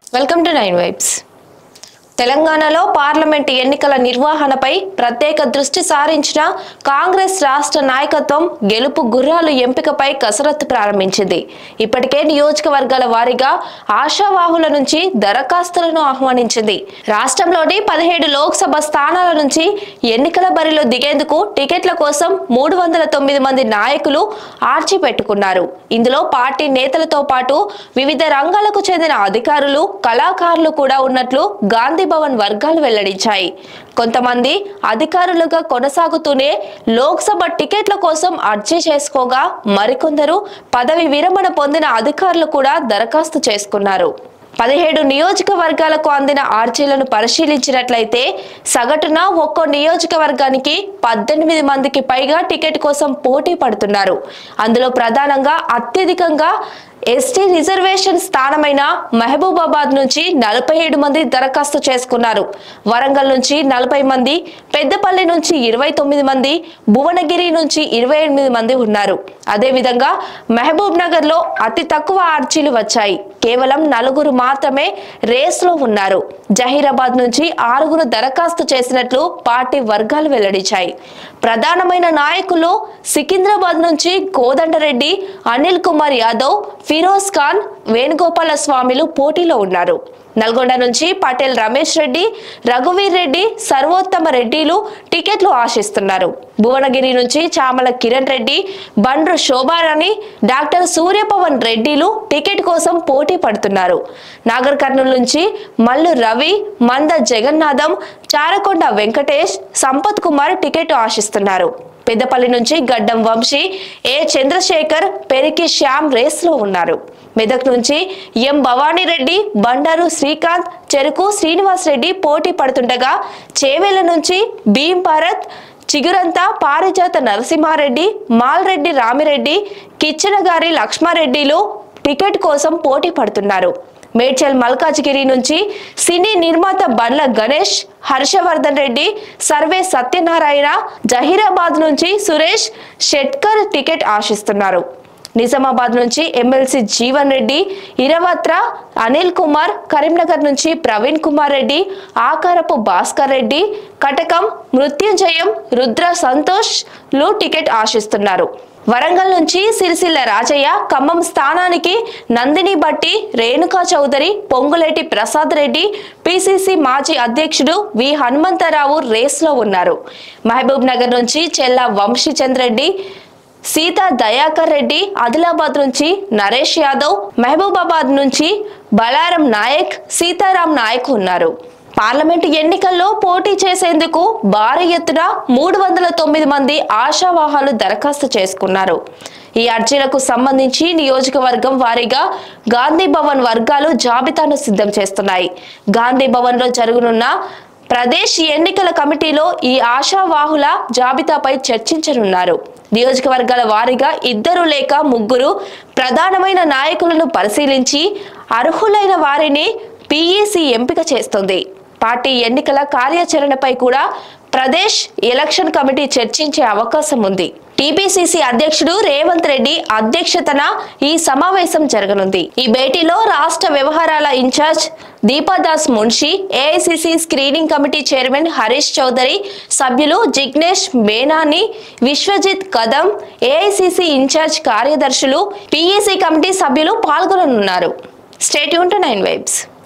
welcome to nine vibes తెలంగాణలో parliament ఎన్నికల నిర్వహణపై ప్రత్యేక దృష్టి సారించిన కాంగ్రెస్ రాష్ట్ర నాయకత్వం గెలుపు గుర్రాలు ఎంపికపై కసరత్తు ప్రారంభించింది ఇప్పటికే నియోజకవర్గాల వారీగా ఆశావాహుల నుంచి దరఖాస్తులను ఆహ్వానించింది రాష్ట్రంలోని పదిహేడు లోక్సభ స్థానాల నుంచి ఎన్నికల బరిలో దిగేందుకు టికెట్ల కోసం మూడు వందల తొమ్మిది మంది నాయకులు ఆర్చి పెట్టుకున్నారు ఇందులో పార్టీ నేతలతో పాటు వివిధ రంగాలకు చెందిన అధికారులు కళాకారులు కూడా ఉన్నట్లు గాంధీ భవన్ వర్గాలు వెల్లడించాయి కొంతమంది అధికారులుగా కొనసాగుతూనే లోక్సభ టికెట్ల కోసం అర్జీ చేసుకోగా మరికొందరు పదవి విరమణ పొందిన అధికారులు కూడా దరఖాస్తు చేసుకున్నారు పదిహేడు నియోజకవర్గాలకు అందిన ఆర్జీలను పరిశీలించినట్లయితే సగటున ఒక్కో నియోజకవర్గానికి పద్దెనిమిది మందికి పైగా టికెట్ కోసం పోటీ పడుతున్నారు అందులో ప్రధానంగా అత్యధికంగా ఎస్టీ రిజర్వేషన్ స్థానమైన మహబూబాబాద్ నుంచి నలభై ఏడు మంది దరఖాస్తు చేసుకున్నారు వరంగల్ నుంచి నలభై మంది పెద్దపల్లి నుంచి ఇరవై తొమ్మిది మంది భువనగిరి నుంచి ఇరవై ఎనిమిది మంది ఉన్నారు అదేవిధంగా మహబూబ్ నగర్ లో అతి తక్కువ ఆర్చీలు వచ్చాయి కేవలం నలుగురు మాత్రమే రేస్లో ఉన్నారు జహీరాబాద్ నుంచి ఆరుగురు దరఖాస్తు చేసినట్లు పార్టీ వర్గాలు వెల్లడించాయి ప్రధానమైన నాయకులు సికింద్రాబాద్ నుంచి కోదండరెడ్డి అనిల్ కుమార్ యాదవ్ ఫిరోజ్ ఖాన్ వేణుగోపాల స్వామిలు పోటీలో ఉన్నారు నల్గొండ నుంచి పటేల్ రమేష్ రెడ్డి రఘువీర్ రెడ్డి సర్వోత్తమ రెడ్డిలు టికెట్లు ఆశిస్తున్నారు భువనగిరి నుంచి చామల కిరణ్ రెడ్డి బండ్రు శోభారాణి డాక్టర్ సూర్యపవన్ రెడ్డిలు టికెట్ కోసం పోటీ పడుతున్నారు నాగర్ కర్నూలు నుంచి మల్లు రవి మంద జగన్నాథం చారకొండ వెంకటేష్ సంపత్ కుమార్ టికెట్ ఆశిస్తున్నారు పెద్దపల్లి నుంచి గడ్డం వంశీ ఏ చంద్రశేఖర్ పెరికి శ్యామ్ రేస్ లో ఉన్నారు మెదక్ నుంచి ఎం భవానీ రెడ్డి బండారు శ్రీకాంత్ చెరుకు శ్రీనివాస్ రెడ్డి పోటీ పడుతుండగా చేవేల నుంచి భీం భారత్ చిగురంత పారిజాత నరసింహారెడ్డి మాల్రెడ్డి రామిరెడ్డి కిచ్చనగారి లక్ష్మారెడ్డిలు టికెట్ కోసం పోటీ పడుతున్నారు మేడ్చల్ మల్కాజ్గిరి నుంచి సినీ నిర్మాత బండ్ల గణేష్ హర్షవర్ధన్ రెడ్డి సర్వే సత్యనారాయణ జహీరాబాద్ నుంచి సురేష్ షెట్కర్ టికెట్ ఆశిస్తున్నారు నిజామాబాద్ నుంచి ఎమ్మెల్సీ జీవన్ రెడ్డి ఇరవత్ర అనిల్ కుమార్ కరీంనగర్ నుంచి ప్రవీణ్ కుమార్ రెడ్డి ఆకారపు భాస్కర్ రెడ్డి కటకం మృత్యుంజయం రుద్ర సంతోష్ లు టికెట్ ఆశిస్తున్నారు వరంగల్ నుంచి సిరిసిల్ల రాజయ్య ఖమ్మం స్థానానికి నందిని బట్టి రేణుకా చౌదరి పొంగులేటి ప్రసాద్ రెడ్డి పిసిసి మాజీ అధ్యక్షుడు వి హనుమంతరావు రేస్లో ఉన్నారు మహబూబ్ నగర్ నుంచి చెల్ల వంశీచంద్ రెడ్డి సీతా దయాకర్ రెడ్డి ఆదిలాబాద్ నుంచి నరేష్ యాదవ్ మహబూబాబాద్ నుంచి బలారం నాయక్ సీతారాం నాయక్ ఉన్నారు పార్లమెంటు ఎన్నికల్లో పోటీ చేసేందుకు భారీ ఎత్తున మూడు వందల తొమ్మిది మంది ఆశావాహాలు దరఖాస్తు చేసుకున్నారు ఈ అర్జీలకు సంబంధించి నియోజకవర్గం వారీగా గాంధీ భవన్ వర్గాలు జాబితాను సిద్ధం చేస్తున్నాయి గాంధీ భవన్ లో జరగనున్న ప్రదేశ్ ఎన్నికల కమిటీలో ఈ ఆశావాహుల జాబితాపై చర్చించనున్నారు నియోజకవర్గాల వారీగా ఇద్దరు లేక ముగ్గురు ప్రధానమైన నాయకులను పరిశీలించి అర్హులైన వారిని పిఈసి ఎంపిక చేస్తుంది పార్టీ ఎన్నికల కార్యాచరణపై కూడా ప్రదేశ్ ఎలక్షన్ కమిటీ చర్చించే అవకాశం ఉంది టీపీసీసీ అధ్యక్షుడు రేవంత్ రెడ్డి అధ్యక్షతన ఈ సమావేశం జరగనుంది ఈ భేటీలో రాష్ట్ర వ్యవహారాల incharge Deepadas Munshi AICC screening committee chairman Harish Chowdhary సభ్యులు జిగ్నేష్ మేనాని విశ్వజిత్ కదం ఏఐసిసి ఇన్ఛార్జ్ కార్యదర్శులు పిఈసి కమిటీ సభ్యులు పాల్గొననున్నారు స్టేట్యూన్ టు నైన్ వైబ్స్